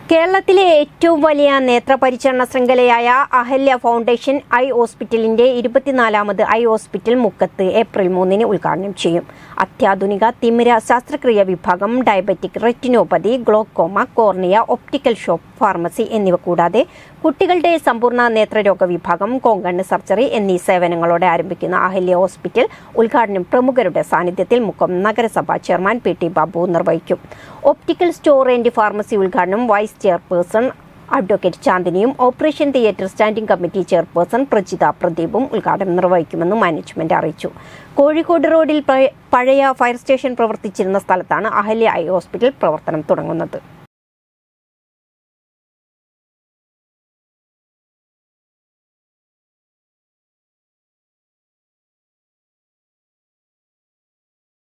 കേരളത്തിലെ ഏറ്റവും വലിയ നേത്രപരിചരണ ശൃംഖലയായ അഹല്യ ഫൗണ്ടേഷൻ ഐ ഹോസ്പിറ്റലിന്റെ ഇരുപത്തിനാലാമത് ഐ ഹോസ്പിറ്റൽ മുക്കത്ത് ഏപ്രിൽ മൂന്നിന് ഉദ്ഘാടനം ചെയ്യും അത്യാധുനിക തിമിര ശസ്ത്രക്രിയ വിഭാഗം diabetic retinopathy glaucoma cornea optical shop pharmacy എന്നിവ കൂടാതെ കുട്ടികളുടെ സമ്പൂർണ്ണ നേത്രരോഗ വിഭാഗം കോങ്കണ്ണ് സർജറി എന്നീ സേവനങ്ങളോടെ ആരംഭിക്കുന്ന അഹല്യ ഹോസ്പിറ്റൽ ഉദ്ഘാടനം പ്രമുഖരുടെ സാന്നിധ്യത്തിൽ മുക്കം നഗരസഭാ ചെയർമാൻ പി ടി ബാബു നിർവഹിക്കും ഒപ്റ്റിക്കൽ സ്റ്റോർ ആൻഡ് ഫാർമസി ഉദ്ഘാടനം വൈസ് ചെയർപേഴ്സൺ അഡ്വക്കേറ്റ് ചാന്ദിനിയും operation theatre standing committee chairperson Prajitha പ്രദീപും ഉദ്ഘാടനം നിർവഹിക്കുമെന്ന് മാനേജ്മെന്റ് അറിയിച്ചു കോഴിക്കോട് റോഡിൽ പഴയ ഫയർ സ്റ്റേഷൻ പ്രവർത്തിച്ചിരുന്ന സ്ഥലത്താണ് അഹല്യ ഐ ഹോസ്പിറ്റൽ പ്രവർത്തനം തുടങ്ങുന്നത്